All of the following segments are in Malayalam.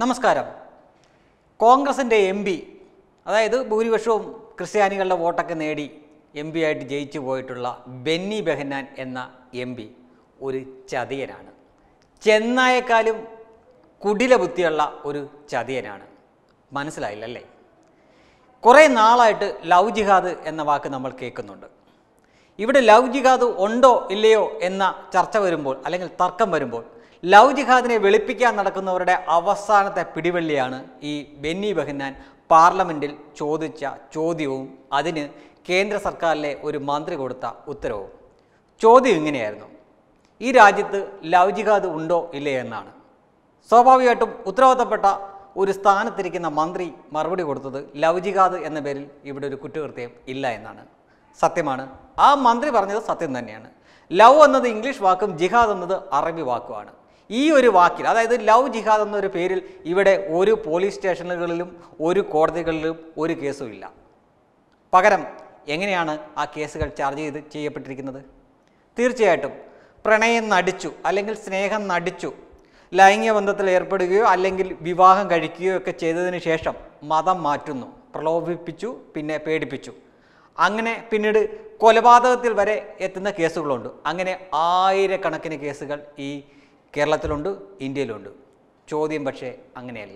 നമസ്കാരം കോൺഗ്രസിൻ്റെ എം പി അതായത് ഭൂരിപക്ഷവും ക്രിസ്ത്യാനികളുടെ വോട്ടൊക്കെ നേടി എം പി ആയിട്ട് ജയിച്ചു പോയിട്ടുള്ള ബെന്നി ബെഹന്നാൻ എന്ന എം പി ഒരു ചതിയനാണ് ചെന്നായേക്കാളും കുടില ബുദ്ധിയുള്ള ഒരു ചതിയനാണ് മനസ്സിലായില്ലല്ലേ കുറേ നാളായിട്ട് ലവ് ജിഹാദ് എന്ന വാക്ക് നമ്മൾ കേൾക്കുന്നുണ്ട് ഇവിടെ ലവ് ജിഹാദ് ഉണ്ടോ ഇല്ലയോ എന്ന ചർച്ച വരുമ്പോൾ അല്ലെങ്കിൽ തർക്കം വരുമ്പോൾ ലവ് ജിഹാദിനെ വെളുപ്പിക്കാൻ നടക്കുന്നവരുടെ അവസാനത്തെ പിടിവള്ളിയാണ് ഈ ബെന്നി ബെഹന്നാൻ പാർലമെൻറ്റിൽ ചോദിച്ച ചോദ്യവും അതിന് കേന്ദ്ര സർക്കാരിലെ ഒരു മന്ത്രി കൊടുത്ത ഉത്തരവും ചോദ്യം ഇങ്ങനെയായിരുന്നു ഈ രാജ്യത്ത് ലവ് ജിഹാദ് ഉണ്ടോ ഇല്ലേ എന്നാണ് സ്വാഭാവികമായിട്ടും ഉത്തരവാദിത്തപ്പെട്ട ഒരു സ്ഥാനത്തിരിക്കുന്ന മന്ത്രി മറുപടി കൊടുത്തത് ലവ് ജിഹാദ് എന്ന പേരിൽ ഇവിടെ ഒരു കുറ്റകൃത്യം ഇല്ല എന്നാണ് സത്യമാണ് ആ മന്ത്രി പറഞ്ഞത് സത്യം തന്നെയാണ് ലവ് എന്നത് ഇംഗ്ലീഷ് വാക്കും ജിഹാദ് എന്നത് അറബി വാക്കുമാണ് ഈ ഒരു വാക്കിൽ അതായത് ലവ് ജിഹാദ് എന്നൊരു പേരിൽ ഇവിടെ ഒരു പോലീസ് സ്റ്റേഷനുകളിലും ഒരു കോടതികളിലും ഒരു കേസും ഇല്ല പകരം എങ്ങനെയാണ് ആ കേസുകൾ ചാർജ് ചെയ്ത് ചെയ്യപ്പെട്ടിരിക്കുന്നത് തീർച്ചയായിട്ടും പ്രണയം നടിച്ചു അല്ലെങ്കിൽ സ്നേഹം നടിച്ചു ലൈംഗിക ബന്ധത്തിൽ ഏർപ്പെടുകയോ അല്ലെങ്കിൽ വിവാഹം കഴിക്കുകയോ ഒക്കെ ചെയ്തതിന് ശേഷം മതം മാറ്റുന്നു പ്രലോഭിപ്പിച്ചു പിന്നെ പേടിപ്പിച്ചു അങ്ങനെ പിന്നീട് കൊലപാതകത്തിൽ വരെ എത്തുന്ന കേസുകളുണ്ട് അങ്ങനെ ആയിരക്കണക്കിന് കേസുകൾ ഈ കേരളത്തിലുണ്ട് ഇന്ത്യയിലുണ്ട് ചോദ്യം പക്ഷേ അങ്ങനെയല്ല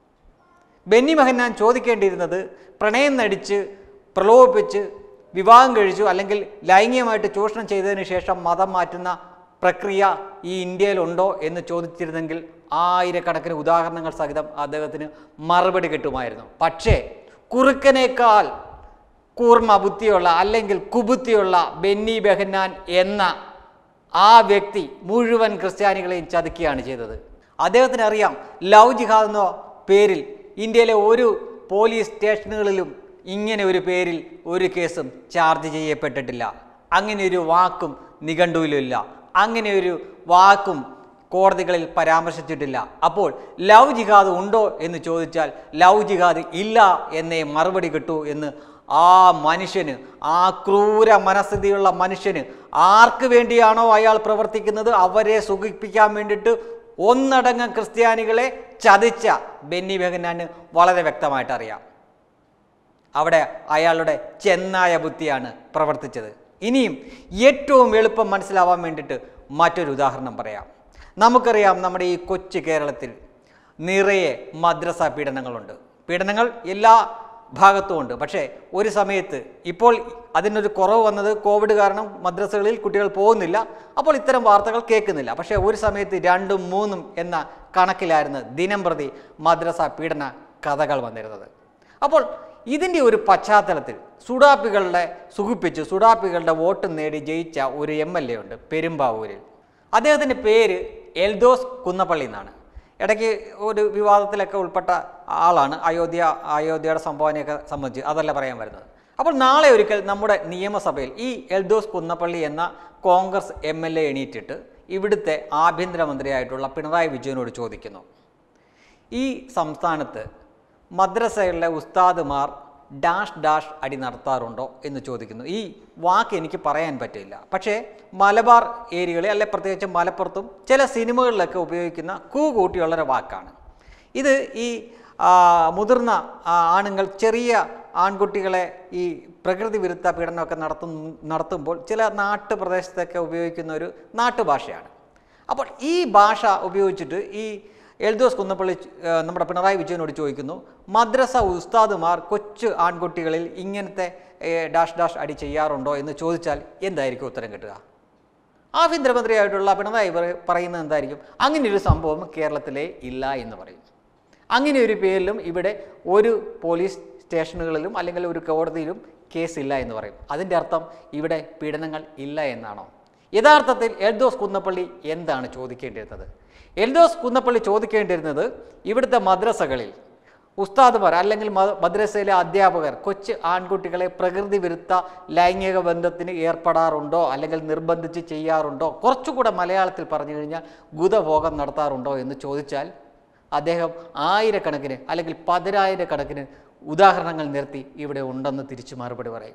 ബെന്നി ബെഹന്നാൻ ചോദിക്കേണ്ടിയിരുന്നത് പ്രണയം നടിച്ച് പ്രലോഭിപ്പിച്ച് വിവാഹം കഴിച്ചു അല്ലെങ്കിൽ ലൈംഗികമായിട്ട് ചൂഷണം ചെയ്തതിന് ശേഷം മതം മാറ്റുന്ന പ്രക്രിയ ഈ ഇന്ത്യയിലുണ്ടോ എന്ന് ചോദിച്ചിരുന്നെങ്കിൽ ആയിരക്കണക്കിന് ഉദാഹരണങ്ങൾ സഹിതം അദ്ദേഹത്തിന് മറുപടി കിട്ടുമായിരുന്നു പക്ഷേ കുറുക്കനേക്കാൾ കൂർമ്മ ബുദ്ധിയുള്ള അല്ലെങ്കിൽ കുബുദ്ധിയുള്ള ബെന്നി ബെഹന്നാൻ എന്ന ആ വ്യക്തി മുഴുവൻ ക്രിസ്ത്യാനികളെയും ചതുക്കുകയാണ് ചെയ്തത് അദ്ദേഹത്തിന് അറിയാം ലവ് ജിഹാദ് എന്ന പേരിൽ ഇന്ത്യയിലെ ഒരു പോലീസ് സ്റ്റേഷനുകളിലും ഇങ്ങനെ ഒരു പേരിൽ ഒരു കേസും ചാർജ് ചെയ്യപ്പെട്ടിട്ടില്ല അങ്ങനെ ഒരു വാക്കും നിഘണ്ടുവിലില്ല അങ്ങനെ ഒരു വാക്കും കോടതികളിൽ പരാമർശിച്ചിട്ടില്ല അപ്പോൾ ലവ് ജിഹാദ് ഉണ്ടോ എന്ന് ചോദിച്ചാൽ ലവ് ജിഹാദ് ഇല്ല എന്നേ മറുപടി കിട്ടൂ എന്ന് ആ മനുഷ്യന് ആ ക്രൂര മനസ്ഥിതിയുള്ള മനുഷ്യന് ആർക്ക് വേണ്ടിയാണോ അയാൾ പ്രവർത്തിക്കുന്നത് അവരെ സുഖിപ്പിക്കാൻ വേണ്ടിയിട്ട് ഒന്നടങ്കം ക്രിസ്ത്യാനികളെ ചതിച്ച ബെന്നി ബെഹന്നാന് വളരെ വ്യക്തമായിട്ട് അറിയാം അവിടെ അയാളുടെ ചെന്നായ ബുദ്ധിയാണ് പ്രവർത്തിച്ചത് ഇനിയും ഏറ്റവും എളുപ്പം മനസ്സിലാവാൻ വേണ്ടിയിട്ട് മറ്റൊരു ഉദാഹരണം പറയാം നമുക്കറിയാം നമ്മുടെ ഈ കൊച്ചു കേരളത്തിൽ നിറയെ മദ്രസ പീഡനങ്ങളുണ്ട് പീഡനങ്ങൾ എല്ലാ ഭാഗത്തും ഉണ്ട് പക്ഷേ ഒരു സമയത്ത് ഇപ്പോൾ അതിനൊരു കുറവ് വന്നത് കോവിഡ് കാരണം മദ്രസകളിൽ കുട്ടികൾ പോകുന്നില്ല അപ്പോൾ ഇത്തരം വാർത്തകൾ കേൾക്കുന്നില്ല പക്ഷേ ഒരു സമയത്ത് രണ്ടും മൂന്നും എന്ന കണക്കിലായിരുന്നു ദിനം പ്രതി മദ്രസ പീഡന കഥകൾ വന്നിരുന്നത് അപ്പോൾ ഇതിൻ്റെ ഒരു പശ്ചാത്തലത്തിൽ സുഡാപ്പികളുടെ സുഖിപ്പിച്ച് സുഡാപ്പികളുടെ വോട്ട് നേടി ജയിച്ച ഒരു എം എൽ എ ഉണ്ട് പെരുമ്പാവൂരിൽ അദ്ദേഹത്തിൻ്റെ പേര് എൽദോസ് കുന്നപ്പള്ളി എന്നാണ് ഇടയ്ക്ക് ഒരു വിവാദത്തിലൊക്കെ ഉൾപ്പെട്ട ആളാണ് അയോധ്യ അയോധ്യയുടെ സംഭാവനയൊക്കെ സംബന്ധിച്ച് അതല്ല പറയാൻ വരുന്നത് അപ്പോൾ നാളെ ഒരിക്കൽ നമ്മുടെ നിയമസഭയിൽ ഈ എൽദോസ് കുന്നപ്പള്ളി എന്ന കോൺഗ്രസ് എം എൽ എ എണീറ്റിട്ട് ഇവിടുത്തെ ആഭ്യന്തരമന്ത്രിയായിട്ടുള്ള പിണറായി വിജയനോട് ചോദിക്കുന്നു ഈ സംസ്ഥാനത്ത് മദ്രസകളിലെ ഉസ്താദുമാർ ഡാഷ് ഡാഷ് അടി നടത്താറുണ്ടോ എന്ന് ചോദിക്കുന്നു ഈ വാക്ക് എനിക്ക് പറയാൻ പറ്റില്ല പക്ഷേ മലബാർ ഏരിയകളിൽ അല്ലെ പ്രത്യേകിച്ച് മലപ്പുറത്തും ചില സിനിമകളിലൊക്കെ ഉപയോഗിക്കുന്ന കൂ കൂട്ടിയുള്ളൊരു വാക്കാണ് ഇത് ഈ ആ, മുതിർന്ന ആ, ആണുങ്ങൾ ചെറിയ ആൺകുട്ടികളെ ഈ പ്രകൃതി വിരുദ്ധ പീഡനമൊക്കെ നടത്തും നടത്തുമ്പോൾ ചില നാട്ടുപ്രദേശത്തൊക്കെ ഉപയോഗിക്കുന്ന ഒരു നാട്ടുഭാഷയാണ് അപ്പോൾ ഈ ഭാഷ ഉപയോഗിച്ചിട്ട് ഈ എൽദോസ് കുന്നപ്പള്ളി ഏർ, നമ്മുടെ പിണറായി വിജയനോട് ചോദിക്കുന്നു മദ്രസ ഉസ്താദുമാർ കൊച്ചു ആൺകുട്ടികളിൽ ഇങ്ങനത്തെ ഏർ, ഡാഷ് ഡാഷ് അടി ചെയ്യാറുണ്ടോ എന്ന് ചോദിച്ചാൽ എന്തായിരിക്കും ഉത്തരം കിട്ടുക ആഭ്യന്തരമന്ത്രിയായിട്ടുള്ള പിണറായി പറ- പറയുന്നത് എന്തായിരിക്കും അങ്ങനെ ഒരു സംഭവം കേരളത്തിലേ ഇല്ല എന്ന് പറയും അങ്ങനെ ഒരു പേരിലും ഇവിടെ ഒരു പോലീസ് സ്റ്റേഷനുകളിലും അല്ലെങ്കിൽ ഒരു കോടതിയിലും കേസില്ല എന്ന് പറയും അതിൻ്റെ അർത്ഥം ഇവിടെ പീഡനങ്ങൾ ഇല്ല എന്നാണോ യഥാർത്ഥത്തിൽ എൽദോസ് കുന്നപ്പള്ളി എന്താണ് ചോദിക്കേണ്ടിരുന്നത് എൽദോസ് കുന്നപ്പള്ളി ചോദിക്കേണ്ടിരുന്നത് ഇവിടുത്തെ മദ്രസകളിൽ ഉസ്താദുമാർ അല്ലെങ്കിൽ മ- മദ്രസയിലെ അധ്യാപകർ കൊച്ചു ആൺകുട്ടികളെ പ്രകൃതി വിരുദ്ധ ലൈംഗിക ബന്ധത്തിന് ഏർപ്പെടാറുണ്ടോ അല്ലെങ്കിൽ നിർബന്ധിച്ച് ചെയ്യാറുണ്ടോ കുറച്ചുകൂടെ മലയാളത്തിൽ പറഞ്ഞു കഴിഞ്ഞാൽ ഗുദഭോഗം നടത്താറുണ്ടോ എന്ന് ചോദിച്ചാൽ അദ്ദേഹം ആയിരക്കണക്കിന് അല്ലെങ്കിൽ പതിനായിരക്കണക്കിന് ഉദാഹരണങ്ങൾ നിരത്തി ഇവിടെ ഉണ്ടെന്ന് തിരിച്ചു മറുപടി പറയും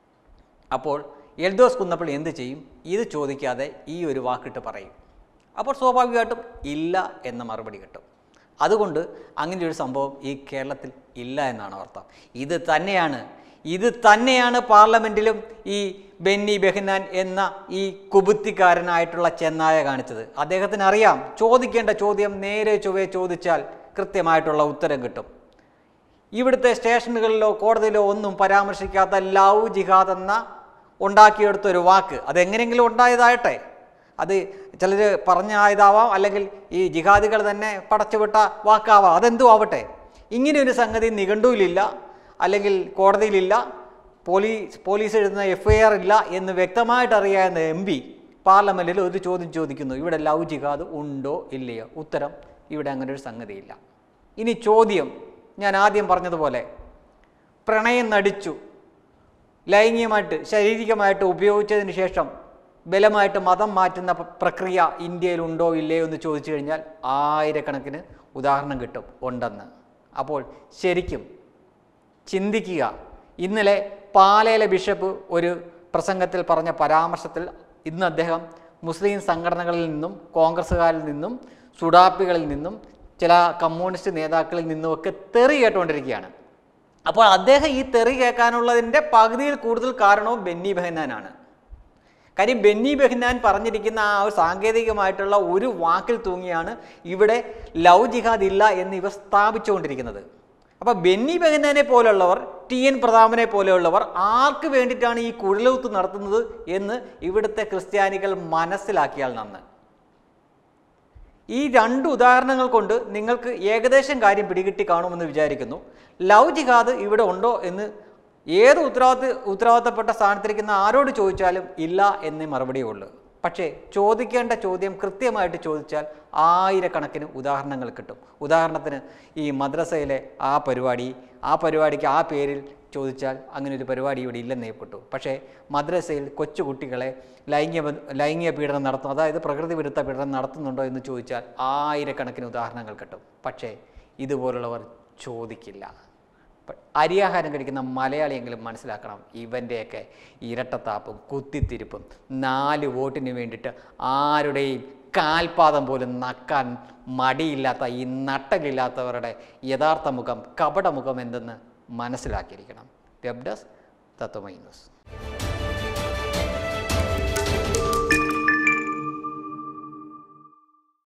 അപ്പോൾ എൽദോസ് കുന്നപ്പള്ളി എന്ത് ചെയ്യും ഇത് ചോദിക്കാതെ ഈ ഒരു വാക്കിട്ട് പറയും അപ്പോൾ സ്വാഭാവികമായിട്ടും ഇല്ല എന്ന മറുപടി കിട്ടും അതുകൊണ്ട് അങ്ങനെ ഒരു സംഭവം ഈ കേരളത്തിൽ ഇല്ല എന്നാണ് അർത്ഥം ഇത് തന്നെയാണ് ഇത് തന്നെയാണ് പാർലമെൻറ്റിലും ഈ ബെന്നി ബെഹ്നാൻ എന്ന ഈ കുബുത്തിക്കാരനായിട്ടുള്ള ചെന്നായ കാണിച്ചത് അദ്ദേഹത്തിന് അറിയാം ചോദിക്കേണ്ട ചോദ്യം നേരെ ചൊവ്വേ ചോദിച്ചാൽ കൃത്യമായിട്ടുള്ള ഉത്തരം കിട്ടും ഇവിടുത്തെ സ്റ്റേഷനുകളിലോ കോടതിയിലോ ഒന്നും പരാമർശിക്കാത്ത ലവ് ജിഹാദ് എന്ന ഉണ്ടാക്കിയെടുത്ത ഒരു വാക്ക് അതെങ്ങനെയെങ്കിലും ഉണ്ടായതായിട്ടെ അത് ചിലർ പറഞ്ഞായതാവാം അല്ലെങ്കിൽ ഈ ജിഹാദികൾ തന്നെ പടച്ചുവിട്ട വാക്കാവാം അതെന്തും ആവട്ടെ ഇങ്ങനെ ഒരു സംഗതി നിഘണ്ടുവിലില്ല അല്ലെങ്കിൽ കോടതിയിലില്ല പോലീസ് പോലീസ് എഴുതുന്ന എഫ് ഐ ആർ ഇല്ല എന്ന് വ്യക്തമായിട്ട് അറിയാവുന്ന എം പി പാർലമെൻറ്റിൽ ഒരു ചോദ്യം ചോദിക്കുന്നു ഇവിടെ ലവ് ജിഹാദ് ഉണ്ടോ ഇല്ലയോ ഉത്തരം ഇവിടെ അങ്ങനെ ഒരു സംഗതിയില്ല ഇനി ചോദ്യം ഞാൻ ആദ്യം പറഞ്ഞതുപോലെ പ്രണയം നടിച്ചു ലൈംഗികമായിട്ട് ശാരീരികമായിട്ട് ഉപയോഗിച്ചതിന് ശേഷം ബലമായിട്ട് മതം മാറ്റുന്ന പ- പ്രക്രിയ ഇന്ത്യയിലുണ്ടോ ഇല്ലയോ എന്ന് ചോദിച്ചു കഴിഞ്ഞാൽ ആയിരക്കണക്കിന് ഉദാഹരണം കിട്ടും ഉണ്ടെന്ന് അപ്പോൾ ശരിക്കും ചിന്തിക്കുക ഇന്നലെ പാലയിലെ ബിഷപ്പ് ഒരു പ്രസംഗത്തിൽ പറഞ്ഞ പരാമർശത്തിൽ ഇന്ന് അദ്ദേഹം മുസ്ലിം സംഘടനകളിൽ നിന്നും കോൺഗ്രസ്സുകാരിൽ നിന്നും സുഡാപ്പികളിൽ നിന്നും ചില കമ്മ്യൂണിസ്റ്റ് നേതാക്കളിൽ നിന്നുമൊക്കെ തെറി കേട്ടുകൊണ്ടിരിക്കുകയാണ് അപ്പോൾ അദ്ദേഹം ഈ തെറി കേൾക്കാനുള്ളതിൻ്റെ പകുതിയിൽ കൂടുതൽ കാരണവും ബെന്നി ബെഹനാനാണ് കാര്യം ബെന്നി ബെഹ്നാൻ പറഞ്ഞിരിക്കുന്ന ആ ഒരു സാങ്കേതികമായിട്ടുള്ള ഒരു വാക്കിൽ തൂങ്ങിയാണ് ഇവിടെ ലവ് ജിഹാദ് ഇല്ല എന്ന് ഇവർ സ്ഥാപിച്ചുകൊണ്ടിരിക്കുന്നത് അപ്പോൾ ബെന്നി ബെഹ്നാനെ പോലുള്ളവർ ടി എൻ പ്രതാപനെ പോലെയുള്ളവർ ആർക്ക് വേണ്ടിയിട്ടാണ് ഈ കുഴലൂത്ത് നടത്തുന്നത് എന്ന് ഇവിടുത്തെ ക്രിസ്ത്യാനികൾ മനസ്സിലാക്കിയാൽ നന്ന് ഈ രണ്ട് ഉദാഹരണങ്ങൾ കൊണ്ട് നിങ്ങൾക്ക് ഏകദേശം കാര്യം പിടികിട്ടി കാണുമെന്ന് വിചാരിക്കുന്നു ലവ് ജിഹാദ് ഇവിടെ ഉണ്ടോ എന്ന് ഏത് ഉത്തരവാദിത്ത ഉത്തരവാദിത്തപ്പെട്ട സ്ഥാനത്തിരിക്കുന്ന ആരോട് ചോദിച്ചാലും ഇല്ല എന്നേ മറുപടിയുള്ളൂ പക്ഷേ ചോദിക്കേണ്ട ചോദ്യം കൃത്യമായിട്ട് ചോദിച്ചാൽ ആയിരക്കണക്കിന് ഉദാഹരണങ്ങൾ കിട്ടും ഉദാഹരണത്തിന് ഈ മദ്രസയിലെ ആ പരിപാടി ആ പരിപാടിക്ക് ആ പേരിൽ ചോദിച്ചാൽ അങ്ങനെ ഒരു പരിപാടി ഇവിടെ ഇല്ലെന്നേ പെട്ടു പക്ഷേ മദ്രസയിൽ കൊച്ചു കുട്ടികളെ ലൈംഗിക ബന്ധ- ലൈംഗിക പീഡനം നടത്തും അതായത് പ്രകൃതി വിരുദ്ധ പീഡനം നടത്തുന്നുണ്ടോ എന്ന് ചോദിച്ചാൽ ആയിരക്കണക്കിന് ഉദാഹരണങ്ങൾ കിട്ടും പക്ഷേ ഇതുപോലുള്ളവർ ചോദിക്കില്ല പ- അരിയാഹാരം കഴിക്കുന്ന മലയാളിയെങ്കിലും മനസ്സിലാക്കണം ഇവൻ്റെയൊക്കെ ഇരട്ടത്താപ്പും കുത്തിത്തിരിപ്പും നാല് വോട്ടിന് വേണ്ടിയിട്ട് ആരുടെയും കാൽപാദം പോലും നക്കാൻ മടിയില്ലാത്ത ഈ നട്ടലില്ലാത്തവരുടെ യഥാർത്ഥ മുഖം കപട മുഖം എന്തെന്ന് മനസ്സിലാക്കിയിരിക്കണം വെബ് ഡെസ്ക് തത്വമൈ ന്യൂസ്